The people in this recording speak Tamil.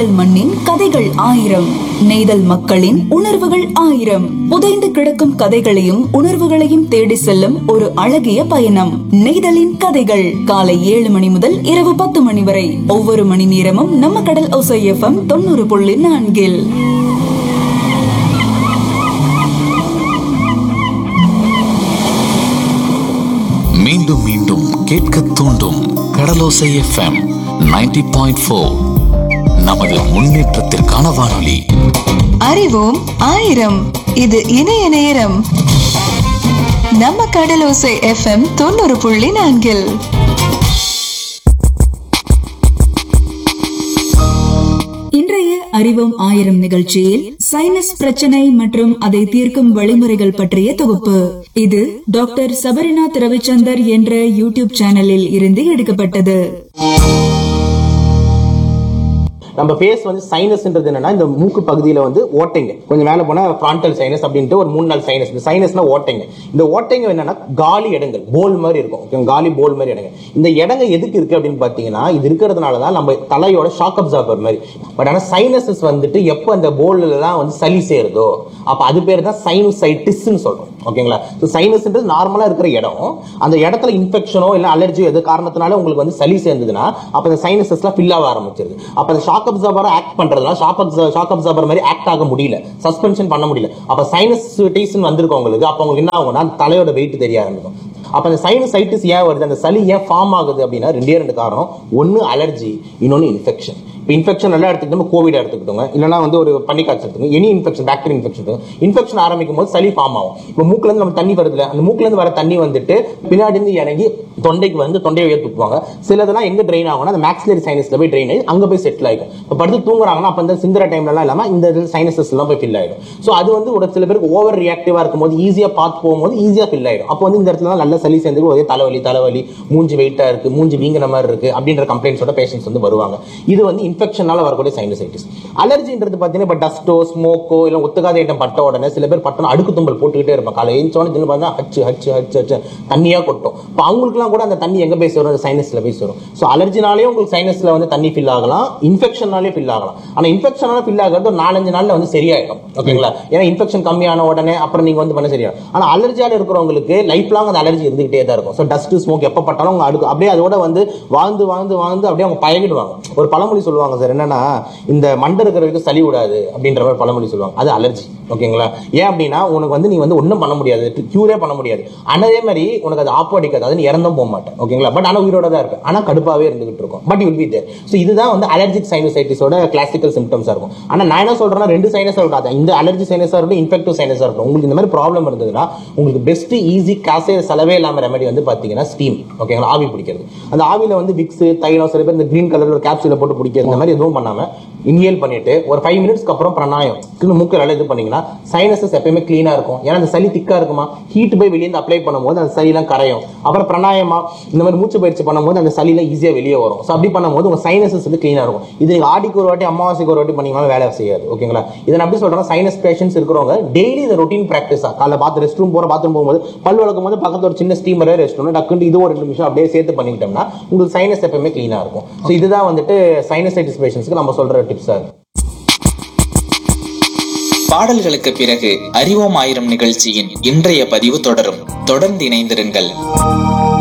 நெய்தல் மண்ணின் கதைகள் ஆயிரம் நெய்தல் மக்களின் உணர்வுகள் ஆயிரம் புதைந்து கிடக்கும் கதைகளையும் உணர்வுகளையும் தேடி செல்லும் ஒரு அழகிய பயணம் நெய்தலின் கதைகள் காலை ஏழு மணி முதல் இரவு பத்து மணி வரை ஒவ்வொரு மணி நேரமும் நம்ம கடல் ஒசை எஃப்எம் தொண்ணூறு புள்ளி நான்கில் மீண்டும் மீண்டும் கேட்க தூண்டும் கடலோசை எஃப்எம் 90.4 பாயிண்ட் ஃபோர் நமது முன்னேற்றத்திற்கான வானொலி அறிவோம் ஆயிரம் இது இணைய நேரம் நம்ம கடலோசை எஃப்எம் தொண்ணூறு புள்ளி நான்கில் இன்றைய அறிவோம் ஆயிரம் நிகழ்ச்சியில் சைனஸ் பிரச்சனை மற்றும் அதை தீர்க்கும் வழிமுறைகள் பற்றிய தொகுப்பு இது டாக்டர் சபரிநாத் ரவிச்சந்தர் என்ற யூடியூப் சேனலில் இருந்து எடுக்கப்பட்டது நம்ம ஃபேஸ் வந்து சைனஸ்ன்றது என்னன்னா இந்த மூக்கு பகுதியில வந்து ஓட்டைங்க கொஞ்சம் மேல போனா ஃப்ரான்டல் சைனஸ் அப்படின்ட்டு ஒரு மூணு நாள் சைனஸ் இந்த சைனஸ்னா ஓட்டைங்க இந்த ஓட்டைங்க என்னன்னா காலி இடங்கள் போல் மாதிரி இருக்கும் okay, காலி போல் மாதிரி இடங்க இந்த இடங்க எதுக்கு இருக்கு அப்படின்னு பாத்தீங்கன்னா இது இருக்கிறதுனால தான் நம்ம தலையோட ஷாக் அப்சார்பர் மாதிரி பட் ஆனா சைனசஸ் வந்துட்டு எப்போ அந்த போல்ல தான் வந்து சளி சேருதோ அப்ப அது பேர் தான் சைனசைட்டிஸ்னு சொல்றோம் ஓகேங்களா ஸோ சைனஸ்ன்றது நார்மலா இருக்கிற இடம் அந்த இடத்துல இன்ஃபெக்ஷனோ இல்ல அலர்ஜி எது காரணத்தினால உங்களுக்கு வந்து சளி சேர்ந்ததுன்னா அப்ப அந்த சைனசஸ்லாம் ஃபில் ஆக ஆரம்பிச்சிருது அப்ப அந்த ஷாக் அப்சார்பர் ஆக்ட் பண்றதுனால ஷாக் ஷாக் அப்சார்பர் மாதிரி ஆக்ட் ஆக முடியல சஸ்பென்ஷன் பண்ண முடியல அப்ப சைனஸ் வந்திருக்கவங்களுக்கு அப்ப உங்களுக்கு என்ன ஆகும்னா அந்த தலையோட வெயிட் தெரிய ஆரம்பிக்கும் அப்ப அந்த சைனசைட்டிஸ் ஏன் வருது அந்த சளி ஏன் ஃபார்ம் ஆகுது அப்படின்னா ரெண்டே ரெண்டு காரணம் ஒன்னு அலர்ஜி இன்னொன்னு இன்ஃபெக்ஷன் இப்போ இன்ஃபெக்ஷன் நல்லா எடுத்துக்கிட்டோம் கோவிட் எடுத்துக்கிட்டோங்க இல்லைனா வந்து ஒரு பனி காய்ச்சல் எடுத்துக்கோங்க any infection bacterial infection infection ஆரம்பிக்கும் போது சளி ஃபார்ம் ஆகும் இப்போ மூக்குல இருந்து நம்ம தண்ணி வருதுல அந்த மூக்குல இருந்து வர தண்ணி வந்துட்டு பின்னாடி இருந்து இறங்கி தொண்டைக்கு வந்து தொண்டையை உயர்த்தி விட்டுவாங்க சிலதெல்லாம் எங்க ட்ரெயின் ஆகும்னா அந்த மேக்ஸிலரி சைனஸ்ல போய் ட்ரெயின் ஆகி அங்க போய் செட்டில் ஆகும் இப்போ படுத்து தூங்குறாங்கன்னா அப்ப இந்த சிந்திர டைம்ல எல்லாம் இல்லாம இந்த சைனசஸ் எல்லாம் போய் ஃபில் ஆயிடும் ஸோ அது வந்து ஒரு சில பேருக்கு ஓவர் ரியாக்டிவா இருக்கும்போது ஈஸியா பார்த்து போகும்போது ஈஸியா ஃபில் ஆயிடும் அப்போ வந்து இந்த இடத்துல நல்ல சளி சேர்ந்து ஒரே தலைவலி தலைவலி மூஞ்சி வெயிட்டா இருக்கு மூஞ்சி வீங்கின மாதிரி இருக்கு அப்படின்ற கம்ப்ளைண்ட்ஸோட பேஷன்ஸ் வந்து வருவாங்க இது வந்து இன்ஃபெக்ஷனால வரக்கூடிய சைனசைட்டிஸ் அலர்ஜின்றது பார்த்தீங்கன்னா இப்போ டஸ்ட்டோ ஸ்மோக்கோ இல்லை ஒத்துக்காத ஐட்டம் பட்ட உடனே சில பேர் பட்டன அடுக்கு தும்பல் போட்டுக்கிட்டே இருப்பாங்க காலை எழுந்தோடனே தின்னு பார்த்தா ஹச்சு ஹச்சு ஹச்சு ஹச்சு தண்ணியா கொட்டும் இப்போ அவங்களுக்குலாம் கூட அந்த தண்ணி எங்க போய் சேரும் அந்த சைனஸ்ல போய் சேரும் ஸோ அலர்ஜினாலே உங்களுக்கு சைனஸ்ல வந்து தண்ணி ஃபில் ஆகலாம் இன்ஃபெக்ஷனாலே ஃபில் ஆகலாம் ஆனா இன்ஃபெக்ஷனால ஃபில் ஆகிறது ஒரு நாலஞ்சு நாள்ல வந்து சரியாயிடும் ஓகேங்களா ஏன்னா இன்ஃபெக்ஷன் கம்மியான உடனே அப்புறம் நீங்க வந்து பண்ண சரியாகும் ஆனா அலர்ஜியால இருக்கிறவங்களுக்கு லைஃப் லாங் அந்த அலர்ஜி இருந்துகிட்டே தான் இருக்கும் ஸோ டஸ்ட் ஸ்மோக் எப்போ பட்டாலும் அவங்க அடுக்கு அப்படியே அதோட வந்து வாழ்ந்து வாழ்ந்து வாழ்ந்து அப்படியே அவங்க பழகிடுவாங்க ஒரு பழமொழி சொல்லுவாங்க சார் என்னன்னா இந்த மண்டை இருக்கிறவருக்கு சளி விடாது அப்படின்ற மாதிரி பழமொழி சொல்லுவாங்க அது அலர்ஜி ஓகேங்களா ஏன் அப்படின்னா உனக்கு வந்து நீ வந்து ஒன்றும் பண்ண முடியாது கியூரே பண்ண முடியாது ஆனா அதே மாதிரி உனக்கு அது ஆப்போ அடிக்காது அது நீ இறந்தும் போக மாட்டேன் ஓகேங்களா பட் ஆனால் உயிரோட தான் இருக்கு ஆனால் கடுப்பாவே இருந்துகிட்டு இருக்கும் but will be there so இதுதான் வந்து அலர்ஜிக் சைனசைட்டிஸோட கிளாசிக்கல் சிம்டம்ஸாக இருக்கும் ஆனால் நான் என்ன சொல்றேன்னா ரெண்டு சைனஸாக இருக்காது இந்த அலர்ஜி சைனஸாக இருக்கட்டும் இன்ஃபெக்டிவ் சைனஸாக இருக்கட்டும் உங்களுக்கு இந்த மாதிரி ப்ராப்ளம் இருந்ததுன்னா உங்களுக்கு பெஸ்ட் ஈஸி காசே செலவே இல்லாம ரெமெடி வந்து பார்த்தீங்கன்னா ஸ்டீம் ஓகேங்களா ஆவி பிடிக்கிறது அந்த ஆவியில வந்து விக்ஸ் தைலம் சில பேர் இந்த கிரீன் கலர் ஒரு கேப்சூல போட்டு பிடிக்கிறது இந்த மாதிரி எதுவும் பண்ணாம இன்ஹேல் பண்ணிட்டு ஒரு ஃபைவ் மினிட்ஸ்க்கு அப்புறம் பிராணாயம் இன்னும் மூக்கு நல்லா இது பண்ணீங்கன்னா சைனஸஸ் எப்பயுமே கிளீனா இருக்கும் ஏன்னா அந்த சளி திக்கா இருக்குமா ஹீட் போய் வெளியே அப்ளை பண்ணும்போது அந்த சளிலாம் கரையும் அப்புறம் பிராணாயமா இந்த மாதிரி மூச்சு பயிற்சி பண்ணும்போது அந்த சளிலாம் ஈஸியா வெளியே வரும் ஸோ அப்படி பண்ணும்போது உங்க சைனஸஸ் வந்து கிளீனா இருக்கும் இது நீங்க ஆடிக்கு ஒரு வாட்டி அமாவாசைக்கு ஒரு வாட்டி பண்ணீங்கன்னா வேலை செய்யாது ஓகேங்களா இதை நான் எப்படி சொல்றேன் சைனஸ் பேஷன்ஸ் இருக்கிறவங்க டெய்லி இந்த ரொட்டீன் ப்ராக்டிஸா காலைல பார்த்து ரெஸ்ட் ரூம் போற பாத்ரூம் போகும்போது பல் வளர்க்கும் போது பக்கத்துல ஒரு சின்ன ஸ்டீமரே ரெஸ்ட் ரூம் டக்குன்னு இது ஒரு ரெண்டு நிமிஷம் அப்படியே சேர்த்து பண்ணிக்கிட்டோம்னா உங்களுக்கு சைனஸ் எப்பவுமே கிளீனா இருக்கும் ஸோ இதுதான் வந்துட்டு சைனசைட்டிஸ் பேஷன்ஸ்க்கு நம்ம சொல்ற டிப்ஸா இருக்கு பாடல்களுக்கு பிறகு அறிவோம் ஆயிரம் நிகழ்ச்சியின் இன்றைய பதிவு தொடரும் தொடர்ந்து இணைந்திருங்கள்